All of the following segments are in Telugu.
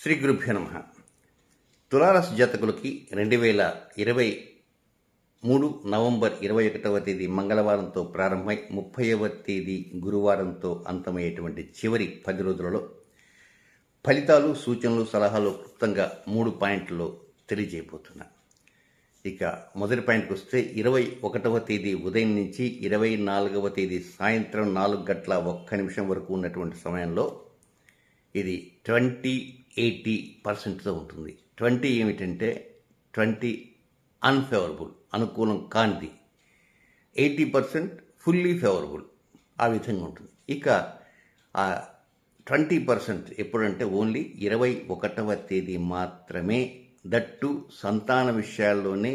శ్రీ గురుభ్యో నమ తులారాశి జాతకులకి రెండు వేల ఇరవై మూడు నవంబర్ ఇరవై ఒకటవ తేదీ మంగళవారంతో ప్రారంభమై ముప్పైవ తేదీ గురువారంతో అంతమయ్యేటువంటి చివరి పది రోజులలో ఫలితాలు సూచనలు సలహాలు క్లుప్తంగా మూడు పాయింట్లలో తెలియజేయబోతున్నా ఇక మొదటి పాయింట్కి వస్తే ఇరవై ఒకటవ తేదీ ఉదయం నుంచి ఇరవై నాలుగవ తేదీ సాయంత్రం నాలుగు గంటల ఒక్క నిమిషం వరకు ఉన్నటువంటి సమయంలో ఇది ట్వంటీ ఎయిటీ పర్సెంట్తో ఉంటుంది ట్వంటీ ఏమిటంటే ట్వంటీ అన్ఫేవరబుల్ అనుకూలం కానిది ఎయిటీ పర్సెంట్ ఫుల్లీ ఫేవరబుల్ ఆ విధంగా ఉంటుంది ఇక ఆ ట్వంటీ పర్సెంట్ ఎప్పుడంటే ఓన్లీ ఇరవై ఒకటవ తేదీ మాత్రమే దట్టు సంతాన విషయాల్లోనే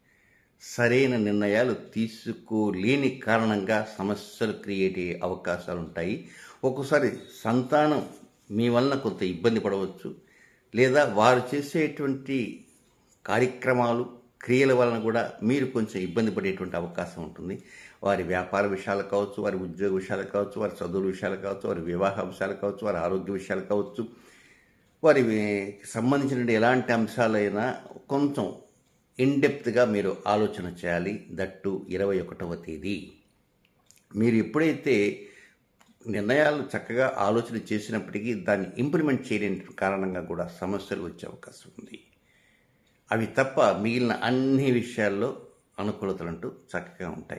సరైన నిర్ణయాలు తీసుకోలేని కారణంగా సమస్యలు క్రియేట్ అయ్యే అవకాశాలు ఉంటాయి ఒక్కోసారి సంతానం మీ వలన కొంత ఇబ్బంది పడవచ్చు లేదా వారు చేసేటువంటి కార్యక్రమాలు క్రియల వలన కూడా మీరు కొంచెం ఇబ్బంది పడేటువంటి అవకాశం ఉంటుంది వారి వ్యాపార విషయాలు కావచ్చు వారి ఉద్యోగ విషయాలు కావచ్చు వారి చదువుల విషయాలు కావచ్చు వారి వివాహ విషయాలు కావచ్చు వారి ఆరోగ్య విషయాలు కావచ్చు వారి సంబంధించిన ఎలాంటి అంశాలైనా కొంచెం ఇన్డెప్త్గా మీరు ఆలోచన చేయాలి దట్టు ఇరవై ఒకటవ తేదీ మీరు ఎప్పుడైతే నిర్ణయాలు చక్కగా ఆలోచన చేసినప్పటికీ దాన్ని ఇంప్లిమెంట్ చేయలేని కారణంగా కూడా సమస్యలు వచ్చే అవకాశం ఉంది అవి తప్ప మిగిలిన అన్ని విషయాల్లో అనుకూలతలంటూ చక్కగా ఉంటాయి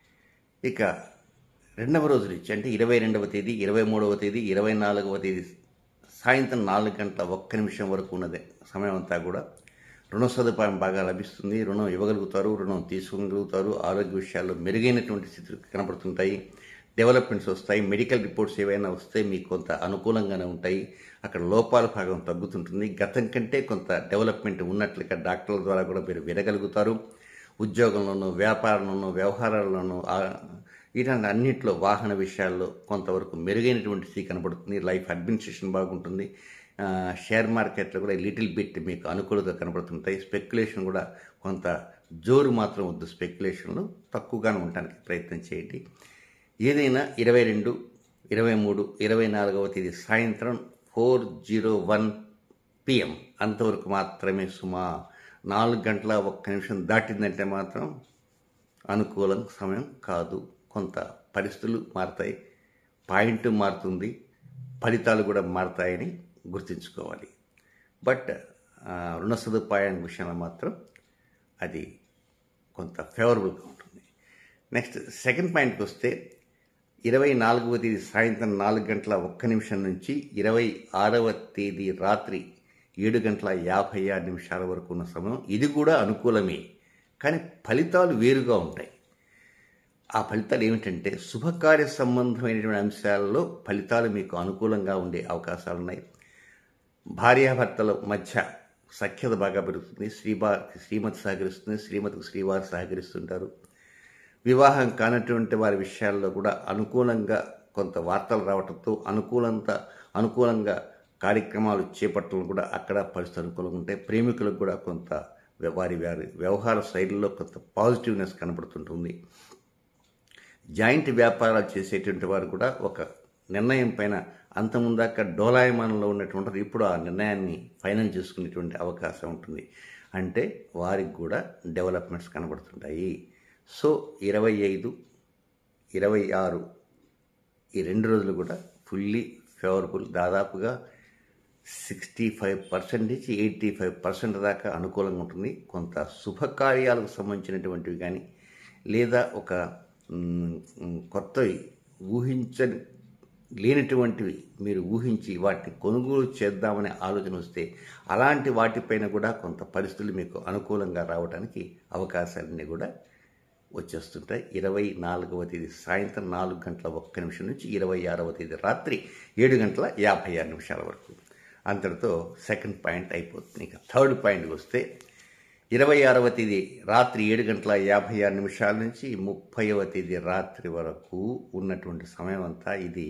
ఇక రెండవ రోజు నుంచి అంటే ఇరవై రెండవ తేదీ ఇరవై మూడవ తేదీ ఇరవై నాలుగవ తేదీ సాయంత్రం నాలుగు గంటల ఒక్క నిమిషం వరకు ఉన్నది సమయం అంతా కూడా రుణ సదుపాయం బాగా లభిస్తుంది రుణం ఇవ్వగలుగుతారు రుణం తీసుకోగలుగుతారు ఆరోగ్య విషయాల్లో మెరుగైనటువంటి స్థితులు కనబడుతుంటాయి డెవలప్మెంట్స్ వస్తాయి మెడికల్ రిపోర్ట్స్ ఏవైనా వస్తే మీకు కొంత అనుకూలంగానే ఉంటాయి అక్కడ లోపాల భాగం తగ్గుతుంటుంది గతం కంటే కొంత డెవలప్మెంట్ ఉన్నట్లుగా డాక్టర్ల ద్వారా కూడా మీరు వినగలుగుతారు ఉద్యోగంలోనూ వ్యాపారంలోనూ వ్యవహారాల్లోనూ ఇలాంటి అన్నింటిలో వాహన విషయాల్లో కొంతవరకు మెరుగైనటువంటి స్థితి కనబడుతుంది లైఫ్ అడ్మినిస్ట్రేషన్ బాగుంటుంది షేర్ మార్కెట్లో కూడా లిటిల్ బిట్ మీకు అనుకూలంగా కనబడుతుంటాయి స్పెక్యులేషన్ కూడా కొంత జోరు మాత్రం వద్దు స్పెక్యులేషన్లు తక్కువగానే ఉండడానికి ప్రయత్నం చేయండి ఏదైనా ఇరవై రెండు ఇరవై మూడు ఇరవై నాలుగవ తేదీ సాయంత్రం ఫోర్ జీరో వన్ పిఎం అంతవరకు మాత్రమే సుమా నాలుగు గంటల ఒక్క నిమిషం దాటిందంటే మాత్రం అనుకూలం సమయం కాదు కొంత పరిస్థితులు మారుతాయి పాయింట్ మారుతుంది ఫలితాలు కూడా మారుతాయని గుర్తుంచుకోవాలి బట్ రుణ సదుపాయం విషయంలో మాత్రం అది కొంత ఫేవరబుల్గా ఉంటుంది నెక్స్ట్ సెకండ్ పాయింట్కి వస్తే ఇరవై నాలుగవ తేదీ సాయంత్రం నాలుగు గంటల ఒక్క నిమిషం నుంచి ఇరవై ఆరవ తేదీ రాత్రి ఏడు గంటల యాభై ఆరు నిమిషాల వరకు ఉన్న సమయం ఇది కూడా అనుకూలమే కానీ ఫలితాలు వేరుగా ఉంటాయి ఆ ఫలితాలు ఏమిటంటే శుభకార్య సంబంధమైనటువంటి అంశాలలో ఫలితాలు మీకు అనుకూలంగా ఉండే అవకాశాలు ఉన్నాయి భార్యాభర్తల మధ్య సఖ్యత బాగా పెరుగుతుంది శ్రీబా శ్రీమతి సహకరిస్తుంది శ్రీమతికి శ్రీవారు సహకరిస్తుంటారు వివాహం కానటువంటి వారి విషయాల్లో కూడా అనుకూలంగా కొంత వార్తలు రావడంతో అనుకూలంత అనుకూలంగా కార్యక్రమాలు చేపట్టడం కూడా అక్కడ పరిస్థితి అనుకూలంగా ఉంటాయి ప్రేమికులకు కూడా కొంత వారి వారి వ్యవహార శైలిలో కొంత పాజిటివ్నెస్ కనబడుతుంటుంది జాయింట్ వ్యాపారాలు చేసేటువంటి వారు కూడా ఒక నిర్ణయం పైన అంతముందాక డోలాయమానంలో ఉన్నటువంటి ఇప్పుడు ఆ నిర్ణయాన్ని ఫైనల్ చేసుకునేటువంటి అవకాశం ఉంటుంది అంటే వారికి కూడా డెవలప్మెంట్స్ కనబడుతుంటాయి సో ఇరవై ఐదు ఇరవై ఆరు ఈ రెండు రోజులు కూడా ఫుల్లీ ఫేవరబుల్ దాదాపుగా సిక్స్టీ ఫైవ్ పర్సెంట్ నుంచి ఎయిటీ ఫైవ్ పర్సెంట్ దాకా అనుకూలంగా ఉంటుంది కొంత శుభకార్యాలకు సంబంధించినటువంటివి కానీ లేదా ఒక కొత్తవి ఊహించని లేనటువంటివి మీరు ఊహించి వాటిని కొనుగోలు చేద్దామనే ఆలోచన వస్తే అలాంటి వాటిపైన కూడా కొంత పరిస్థితులు మీకు అనుకూలంగా రావడానికి అవకాశాలన్నీ కూడా వచ్చేస్తుంటాయి ఇరవై నాలుగవ తేదీ సాయంత్రం నాలుగు గంటల ఒక్క నిమిషం నుంచి ఇరవై ఆరవ తేదీ రాత్రి ఏడు గంటల యాభై ఆరు నిమిషాల వరకు అంతటితో సెకండ్ పాయింట్ అయిపోతుంది ఇక థర్డ్ పాయింట్కి వస్తే ఇరవై ఆరవ తేదీ రాత్రి ఏడు గంటల యాభై ఆరు నిమిషాల నుంచి ముప్పైవ తేదీ రాత్రి వరకు ఉన్నటువంటి సమయం అంతా ఇది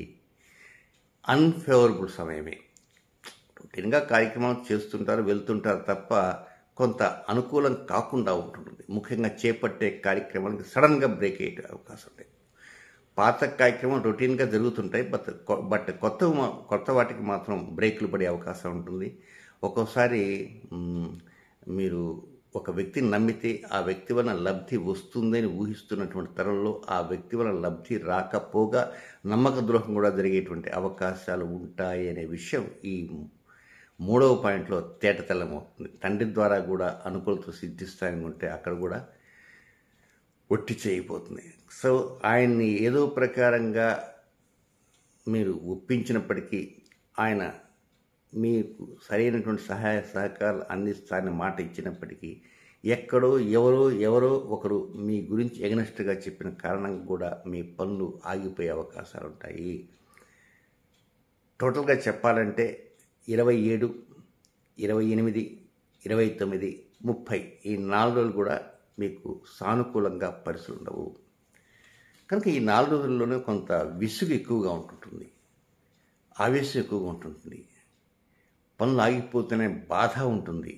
అన్ఫేవరబుల్ సమయమే రొటీన్గా కార్యక్రమాలు చేస్తుంటారు వెళ్తుంటారు తప్ప కొంత అనుకూలం కాకుండా ఉంటుంది ముఖ్యంగా చేపట్టే కార్యక్రమానికి సడన్గా బ్రేక్ అయ్యే అవకాశం ఉంది పాత కార్యక్రమం రొటీన్గా జరుగుతుంటాయి బట్ బట్ కొత్త కొత్త వాటికి మాత్రం బ్రేకులు పడే అవకాశం ఉంటుంది ఒక్కోసారి మ్, మీరు ఒక వ్యక్తిని నమ్మితే ఆ వ్యక్తి వలన లబ్ధి వస్తుందని ఊహిస్తున్నటువంటి తరంలో ఆ వ్యక్తి వలన లబ్ధి రాకపోగా నమ్మక ద్రోహం కూడా జరిగేటువంటి అవకాశాలు ఉంటాయి అనే విషయం ఈ మూడవ పాయింట్లో తేటతెల్లమవుతుంది తండ్రి ద్వారా కూడా అనుకూలత సిద్ధిస్తాయని ఉంటే అక్కడ కూడా ఒట్టి చేయిపోతుంది సో ఆయన్ని ఏదో ప్రకారంగా మీరు ఒప్పించినప్పటికీ ఆయన మీకు సరైనటువంటి సహాయ సహకారాలు అందిస్తారని మాట ఇచ్చినప్పటికీ ఎక్కడో ఎవరో ఎవరో ఒకరు మీ గురించి ఎగనెస్ట్గా చెప్పిన కారణంగా కూడా మీ పనులు ఆగిపోయే అవకాశాలు ఉంటాయి టోటల్గా చెప్పాలంటే ఇరవై ఏడు ఇరవై ఎనిమిది ఇరవై తొమ్మిది ముప్పై ఈ నాలుగు రోజులు కూడా మీకు సానుకూలంగా పరిస్థితులు ఉండవు కనుక ఈ నాలుగు రోజుల్లోనే కొంత విసుగు ఎక్కువగా ఉంటుంటుంది ఆవేశం ఎక్కువగా ఉంటుంటుంది పనులు ఆగిపోతేనే బాధ ఉంటుంది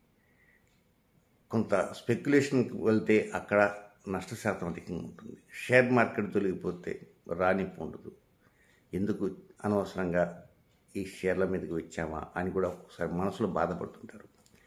కొంత స్పెక్యులేషన్కి వెళ్తే అక్కడ నష్ట శాతం అధికంగా ఉంటుంది షేర్ మార్కెట్ తొలగిపోతే రానిప్పు ఉండదు ఎందుకు అనవసరంగా ఈ షేర్ల మీదకి వచ్చామా అని కూడా ఒకసారి మనసులో బాధపడుతుంటారు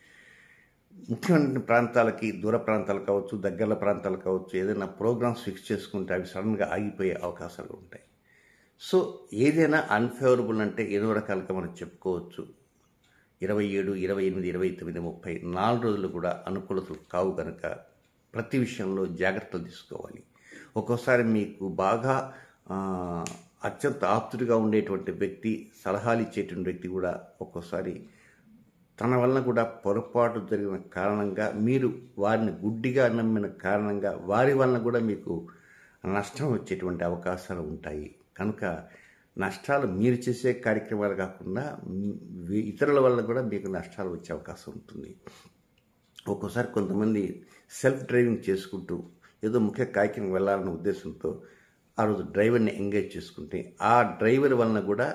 ముఖ్యమైన ప్రాంతాలకి దూర ప్రాంతాలు కావచ్చు దగ్గర ప్రాంతాలు కావచ్చు ఏదైనా ప్రోగ్రామ్స్ ఫిక్స్ చేసుకుంటే అవి సడన్గా ఆగిపోయే అవకాశాలు ఉంటాయి సో ఏదైనా అన్ఫేవరబుల్ అంటే ఎన్నో రకాలుగా మనం చెప్పుకోవచ్చు ఇరవై ఏడు ఇరవై ఎనిమిది ఇరవై తొమ్మిది ముప్పై నాలుగు రోజులు కూడా అనుకూలతలు కావు కనుక ప్రతి విషయంలో జాగ్రత్తలు తీసుకోవాలి ఒక్కోసారి మీకు బాగా ఆ, అత్యంత ఆప్తుడిగా ఉండేటువంటి వ్యక్తి సలహాలు ఇచ్చేటువంటి వ్యక్తి కూడా ఒక్కోసారి తన వలన కూడా పొరపాటు జరిగిన కారణంగా మీరు వారిని గుడ్డిగా నమ్మిన కారణంగా వారి వలన కూడా మీకు నష్టం వచ్చేటువంటి అవకాశాలు ఉంటాయి కనుక నష్టాలు మీరు చేసే కార్యక్రమాలు కాకుండా మ్, ఇతరుల వల్ల కూడా మీకు నష్టాలు వచ్చే అవకాశం ఉంటుంది ఒక్కోసారి కొంతమంది సెల్ఫ్ డ్రైవింగ్ చేసుకుంటూ ఏదో ముఖ్య కార్యక్రమం వెళ్ళాలన్న ఉద్దేశంతో ఆ రోజు డ్రైవర్ని ఎంగేజ్ చేసుకుంటే ఆ డ్రైవర్ వలన కూడా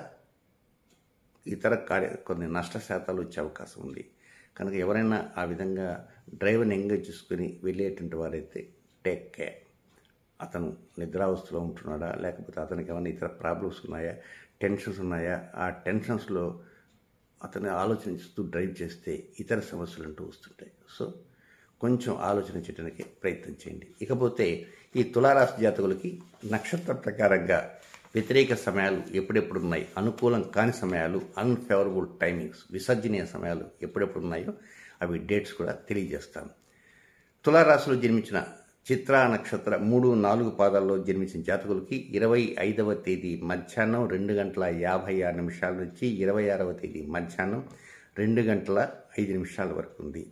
ఇతర కార్య కొన్ని నష్ట శాతాలు వచ్చే అవకాశం ఉంది కనుక ఎవరైనా ఆ విధంగా డ్రైవర్ని ఎంగేజ్ చేసుకుని వెళ్ళేటువంటి వారైతే టేక్ కేర్ అతను నిద్రావస్థలో ఉంటున్నాడా లేకపోతే అతనికి ఏమైనా ఇతర ప్రాబ్లమ్స్ ఉన్నాయా టెన్షన్స్ ఉన్నాయా ఆ టెన్షన్స్లో అతను ఆలోచించుతూ డ్రైవ్ చేస్తే ఇతర సమస్యలు అంటూ వస్తుంటాయి సో కొంచెం ఆలోచన చేయడానికి ప్రయత్నం చేయండి ఇకపోతే ఈ తులారాశి జాతకులకి నక్షత్ర ప్రకారంగా వ్యతిరేక సమయాలు ఎప్పుడెప్పుడు ఉన్నాయి అనుకూలం కాని సమయాలు అన్ఫేవరబుల్ టైమింగ్స్ విసర్జనీయ సమయాలు ఎప్పుడెప్పుడు ఉన్నాయో అవి డేట్స్ కూడా తెలియజేస్తాను తులారాశిలో జన్మించిన చిత్రా నక్షత్ర మూడు నాలుగు పాదాల్లో జన్మించిన జాతకులకి ఇరవై ఐదవ తేదీ మధ్యాహ్నం రెండు గంటల యాభై ఆరు నిమిషాల నుంచి ఇరవై ఆరవ తేదీ మధ్యాహ్నం రెండు గంటల ఐదు నిమిషాల వరకు ఉంది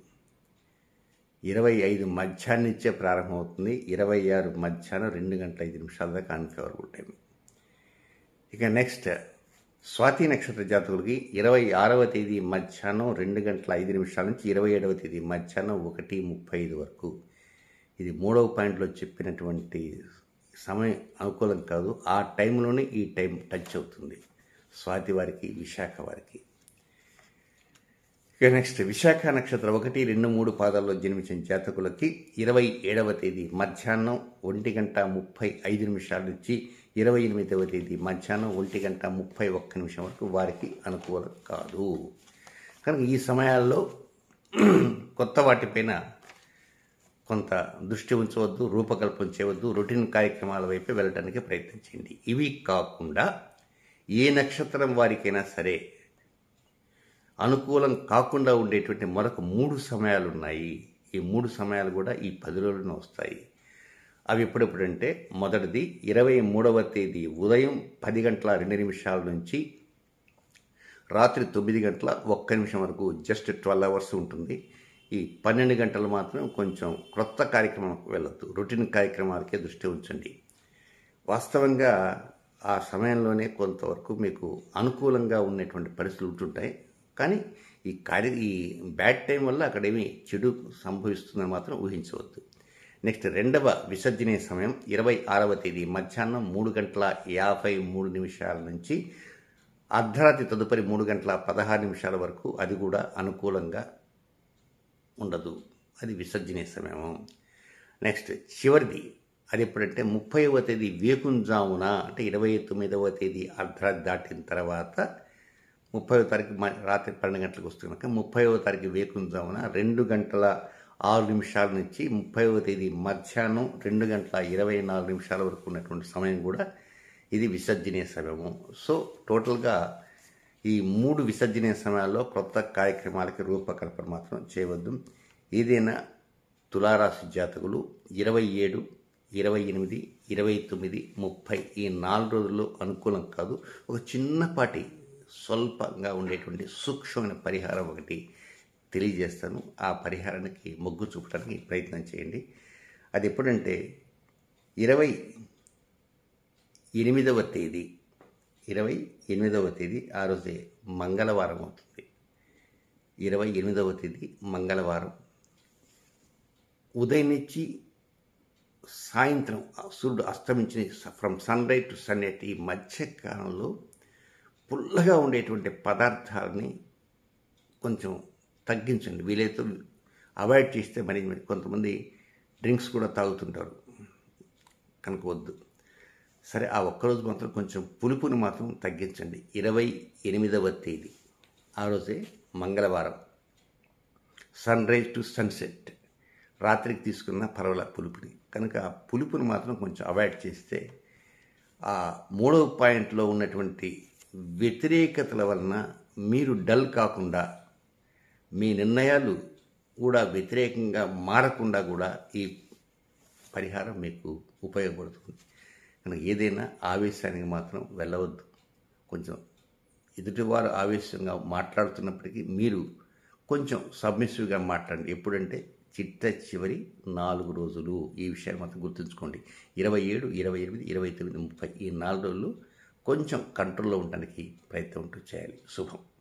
ఇరవై ఐదు మధ్యాహ్నం నుంచే ప్రారంభమవుతుంది ఇరవై ఆరు మధ్యాహ్నం రెండు గంటల ఐదు నిమిషాల దాకా అన్ఫేవరబుల్ టైం ఇక నెక్స్ట్ స్వాతి నక్షత్ర జాతకులకి ఇరవై ఆరవ తేదీ మధ్యాహ్నం రెండు గంటల ఐదు నిమిషాల నుంచి ఇరవై ఏడవ తేదీ మధ్యాహ్నం ఒకటి ముప్పై ఐదు వరకు ఇది మూడవ పాయింట్లో చెప్పినటువంటి సమయం అనుకూలం కాదు ఆ టైంలోనే ఈ టైం టచ్ అవుతుంది స్వాతి వారికి విశాఖ వారికి ఇక నెక్స్ట్ విశాఖ నక్షత్రం ఒకటి రెండు మూడు పాదాల్లో జన్మించిన జాతకులకి ఇరవై ఏడవ తేదీ మధ్యాహ్నం ఒంటి గంట ముప్పై ఐదు నిమిషాల నుంచి ఇరవై ఎనిమిదవ తేదీ మధ్యాహ్నం ఒంటి గంట ముప్పై ఒక్క నిమిషం వరకు వారికి అనుకూలం కాదు కనుక ఈ సమయాల్లో కొత్త వాటిపైన కొంత దృష్టి ఉంచవద్దు రూపకల్పన చేయవద్దు రొటీన్ కార్యక్రమాల వైపు వెళ్ళడానికి ప్రయత్నించండి ఇవి కాకుండా ఏ నక్షత్రం వారికైనా సరే అనుకూలం కాకుండా ఉండేటువంటి మరొక మూడు సమయాలు ఉన్నాయి ఈ మూడు సమయాలు కూడా ఈ పది రోజులను వస్తాయి అవి ఎప్పుడెప్పుడంటే మొదటిది ఇరవై మూడవ తేదీ ఉదయం పది గంటల రెండు నిమిషాల నుంచి రాత్రి తొమ్మిది గంటల ఒక్క నిమిషం వరకు జస్ట్ ట్వెల్వ్ అవర్స్ ఉంటుంది ఈ పన్నెండు గంటలు మాత్రం కొంచెం క్రొత్త కార్యక్రమాలకు వెళ్ళొద్దు రొటీన్ కార్యక్రమాలకే దృష్టి ఉంచండి వాస్తవంగా ఆ సమయంలోనే కొంతవరకు మీకు అనుకూలంగా ఉన్నటువంటి పరిస్థితులు ఉంటుంటాయి కానీ ఈ కార్య ఈ బ్యాడ్ టైం వల్ల అక్కడేమి చెడు సంభవిస్తుందని మాత్రం ఊహించవద్దు నెక్స్ట్ రెండవ విసర్జనీయ సమయం ఇరవై ఆరవ తేదీ మధ్యాహ్నం మూడు గంటల యాభై మూడు నిమిషాల నుంచి అర్ధరాత్రి తదుపరి మూడు గంటల పదహారు నిమిషాల వరకు అది కూడా అనుకూలంగా ఉండదు అది విసర్జనీయ సమయం నెక్స్ట్ చివరిది అది ఎప్పుడంటే ముప్పైవ తేదీ వేకుంజామున అంటే ఇరవై తొమ్మిదవ తేదీ అర్ధరాత్రి దాటిన తర్వాత ముప్పైవ తారీఖు మ- రాత్రి పన్నెండు గంటలకు వస్తుంది కనుక ముప్పైవ తారీఖు వేకుంజామున రెండు గంటల ఆరు నిమిషాల నుంచి ముప్పైవ తేదీ మధ్యాహ్నం రెండు గంటల ఇరవై నాలుగు నిమిషాల వరకు ఉన్నటువంటి సమయం కూడా ఇది విసర్జనీయ సమయము సో టోటల్గా ఈ మూడు విసర్జనీయ సమయాల్లో కొత్త కార్యక్రమాలకి రూపకల్పన మాత్రం చేయవద్దు ఏదైనా తులారాశి జాతకులు ఇరవై ఏడు ఇరవై ఎనిమిది ఇరవై తొమ్మిది ముప్పై ఈ నాలుగు రోజుల్లో అనుకూలం కాదు ఒక చిన్నపాటి స్వల్పంగా ఉండేటువంటి సూక్ష్మమైన పరిహారం ఒకటి తెలియజేస్తాను ఆ పరిహారానికి మొగ్గు చూపడానికి ప్రయత్నం చేయండి అది ఎప్పుడంటే ఇరవై ఎనిమిదవ తేదీ ఇరవై ఎనిమిదవ తేదీ ఆ రోజే మంగళవారం అవుతుంది ఇరవై ఎనిమిదవ తేదీ మంగళవారం ఉదయం నుంచి సాయంత్రం సూర్యుడు అస్తమించిన from sunrise to sunset ఈ మధ్యకాలంలో పుల్లగా ఉండేటువంటి పదార్థాలని కొంచెం తగ్గించండి వీలైతే అవాయిడ్ చేస్తే మరి మరి కొంతమంది డ్రింక్స్ కూడా తాగుతుంటారు కనుక వద్దు సరే ఆ ఒక్కరోజు మాత్రం కొంచెం పులుపుని మాత్రం తగ్గించండి ఇరవై ఎనిమిదవ తేదీ ఆ రోజే మంగళవారం సన్ రైజ్ టు సన్సెట్ రాత్రికి తీసుకున్న పర్వాల పులుపుని కనుక ఆ పులుపుని మాత్రం కొంచెం అవాయిడ్ చేస్తే ఆ మూడవ పాయింట్లో ఉన్నటువంటి వ్యతిరేకతల వలన మీరు డల్ కాకుండా మీ నిర్ణయాలు కూడా వ్యతిరేకంగా మారకుండా కూడా ఈ పరిహారం మీకు ఉపయోగపడుతుంది కనుక ఏదైనా ఆవేశానికి మాత్రం వెళ్ళవద్దు కొంచెం ఎదుటివారు ఆవేశంగా మాట్లాడుతున్నప్పటికీ మీరు కొంచెం సబ్మిసివ్గా మాట్లాడండి ఎప్పుడంటే చిట్ట చివరి నాలుగు రోజులు ఈ విషయాన్ని మాత్రం గుర్తుంచుకోండి ఇరవై ఏడు ఇరవై ఎనిమిది ఇరవై తొమ్మిది ముప్పై ఈ నాలుగు రోజులు కొంచెం కంట్రోల్లో ఉండడానికి ప్రయత్నం ఉంటూ చేయాలి శుభం